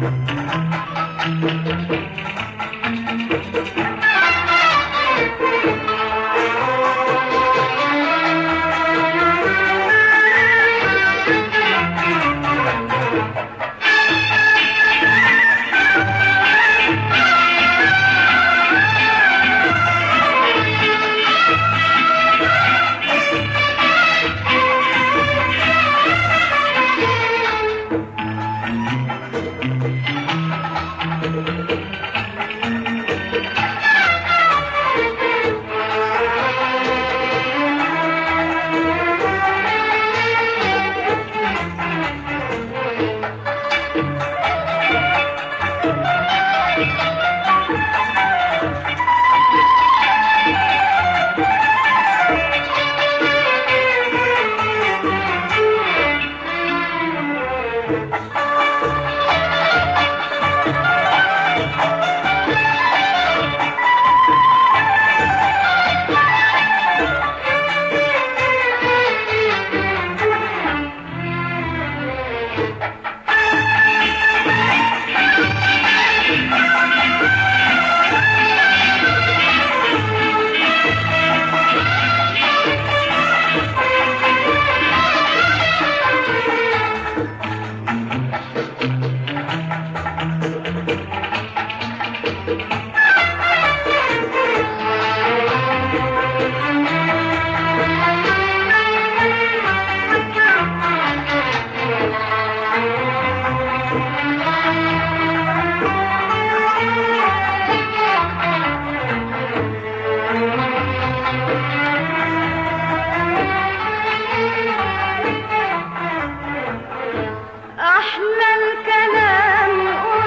أحلى الكلام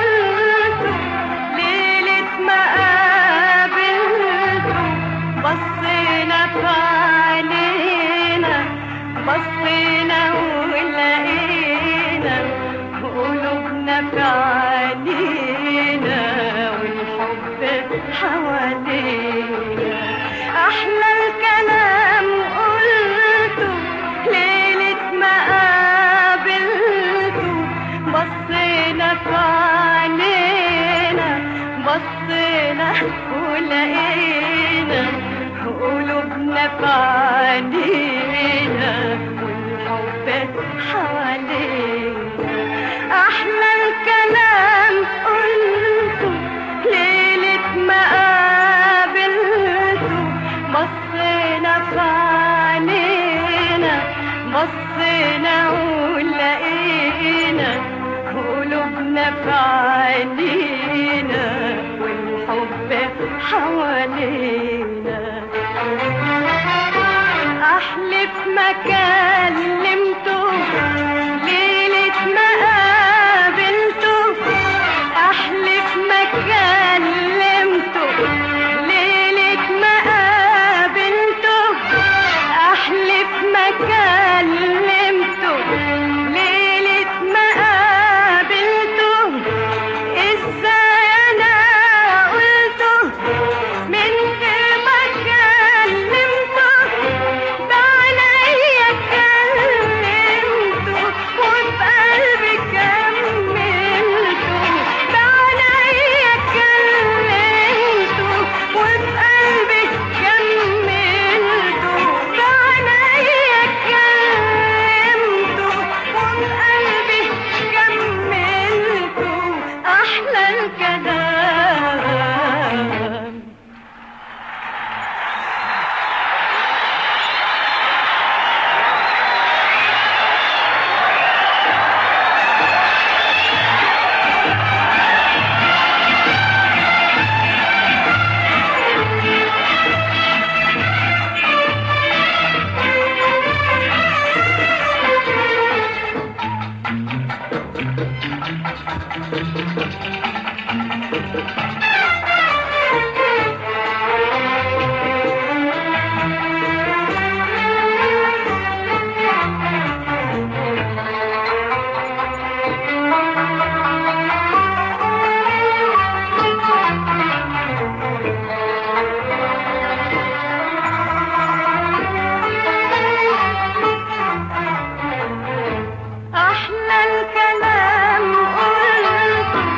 قلته ليلة ما قابلته بصينا في عينينا بصينا ولقينا قلوبنا في عينينا والحب حوالينا أحلى الكلام قلته ليلة ما قابلته بصينا في عينينا بصينا ولقينا قلوبنا في عينينا والحب حوالينا أحلى الكلام قلته ليلة ما قابلته بصينا في عينينا بصينا ولقينا قلوبنا في عينينا والحب حوالينا أحلف ما كلمته ليلة ما قابلته أحلف ما كلمته ليلة ما قابلته أحلف ما كلمته ليلة ما قابلته إزاي أنا قلته من غير ما كلمته بعينيا كلمته وبقلبي كملته بعينيا كلمته وبقلبي كملته بعينيا كلمته وبقلبي كملته أحلى الكلام أحلى الكلام قلته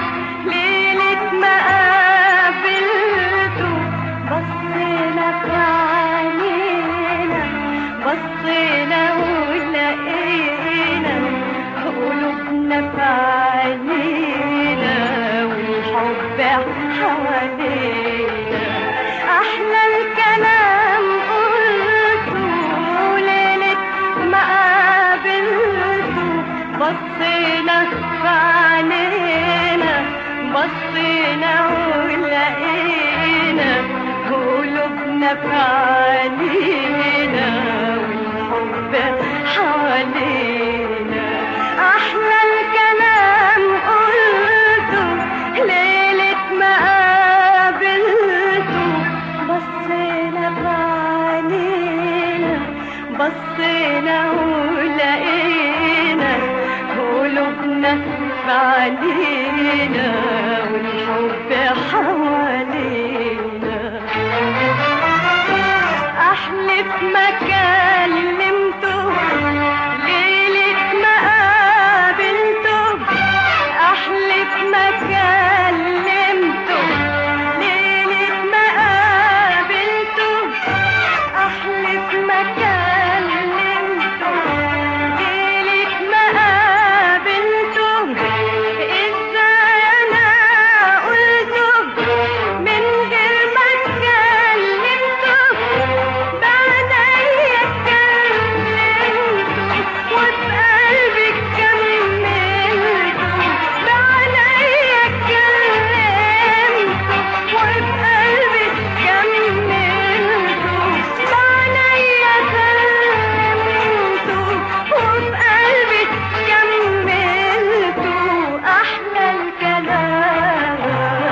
حوالينا أحلى الكلام قلته ليلة ما قابلته بصينا في عينينا بصينا ولقينا قلوبنا في عينينا والحب حوالينا أحلى الكلام قلته ليلة ما قابلته بصينا بعينينا بصينا ولقينا قلوبنا بعينينا والحب حوالينا أحلف ما كلمته ليلة ما قابلته أحلف ما كلمته ليلة ما قابلته أحلف ما كلمته ليلة ما قابلته إزاي أنا قلته من غير ما اتكلمته بعينيا اتكلمته وبقلبي كملته بعينيا اتكلمته وبقلبي كملته بعينيا كلمته وبقلبي كملته أحلى الكلام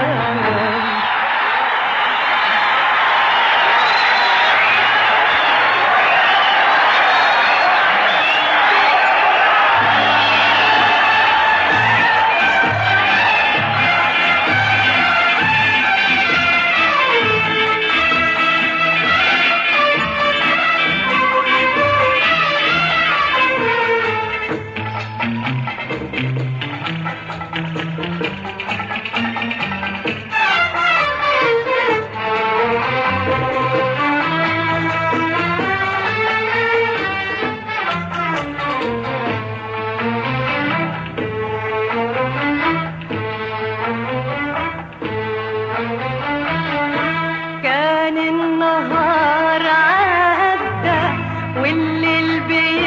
كان النهار عدى والليل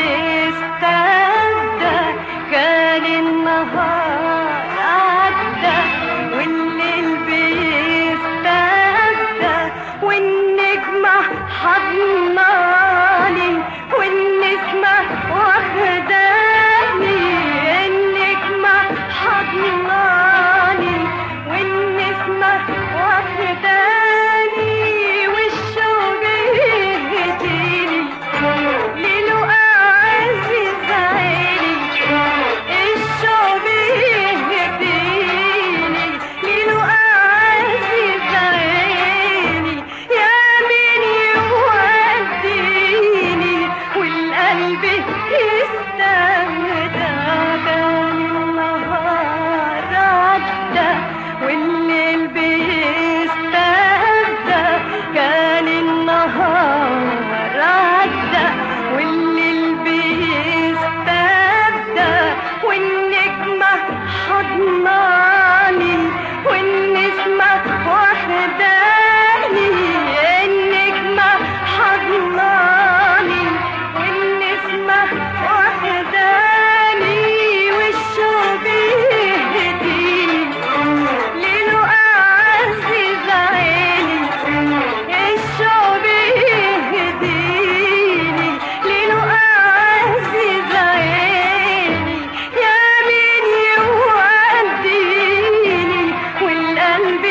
بيستدى كان النهار عدى والليل بيستدى والنجمة حضناني والنسمة واخداني النجمة حضناني والنسمة واخداني والشوق يهديني ليلو أعزز عيني الشوق يهديني ليلو أعزز عيني يا مين يوديني والقلب يستهدى كان النهار عدى والليل بيستهدى كان النهار عدى والليل بيستهدى والنجمة حضناني والنسمة وحداني النجمة حضناني والنسمة وحداني والشوق يهديني ليلو أعزز عيني الشوق يهديني ليلو أعزز عيني يا مين يوديني والقلب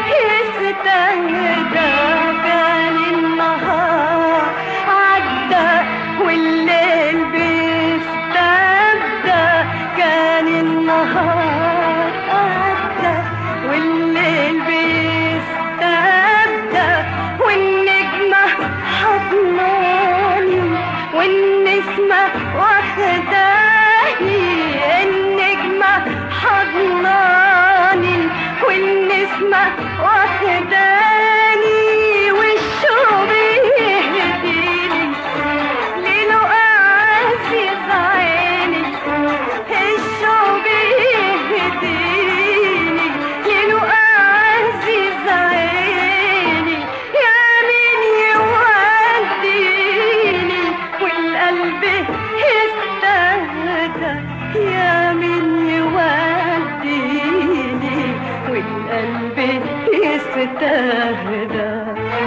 يستهدى كان النهار عدى والليل بيستبدى كان النهار عدى والليل بيستبدى والنجمة حضناني والنسمة واخداني النجمة حضناني والنسمة واخداني والشوق يهديني ليلو أعزز عيني الشوق يهديني ليلو أعزز بس تهدى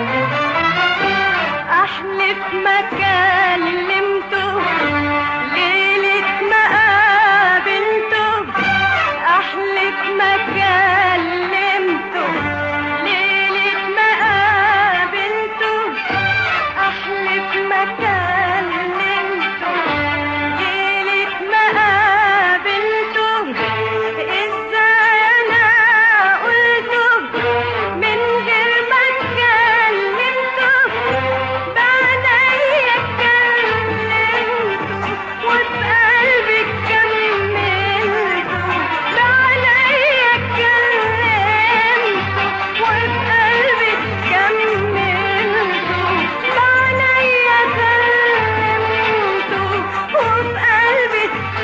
احلف ما كلمته ليلة ما قابلته احلف ما كلمته ليلة ما قابلته احلف ما كلمته ليلة ما قابلته ازاي انا قلته من غير ما اتكلمته بعينيا اتكلمته وبقلبي كملته بعينيا اتكلمته وبقلبي كملته بعينيا كلمته وبقلبي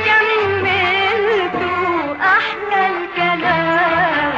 كملته احلى الكلام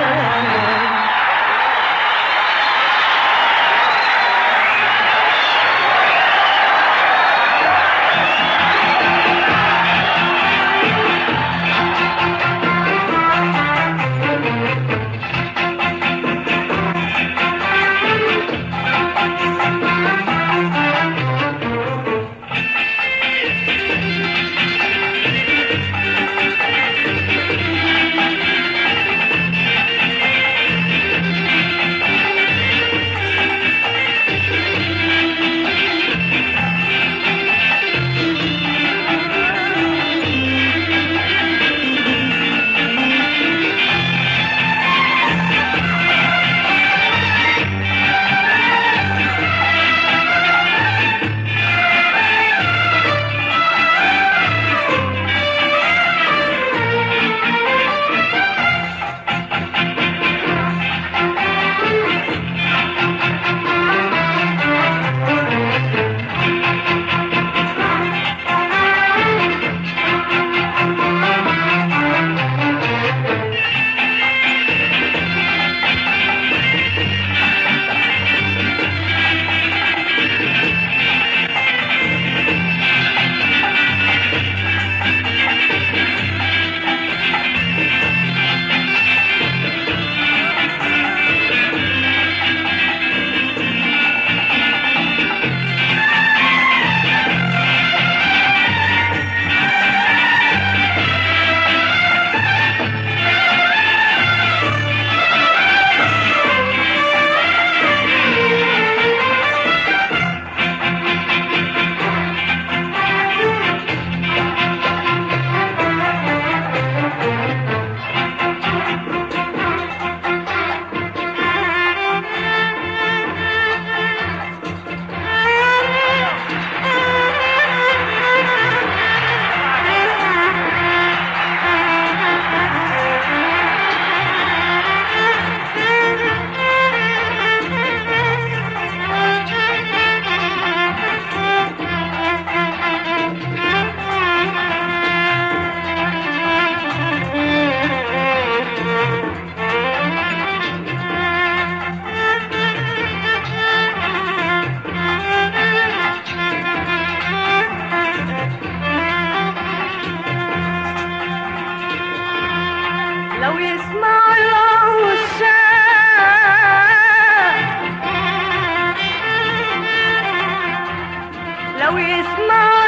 لو يسمع العشاق لو يسمع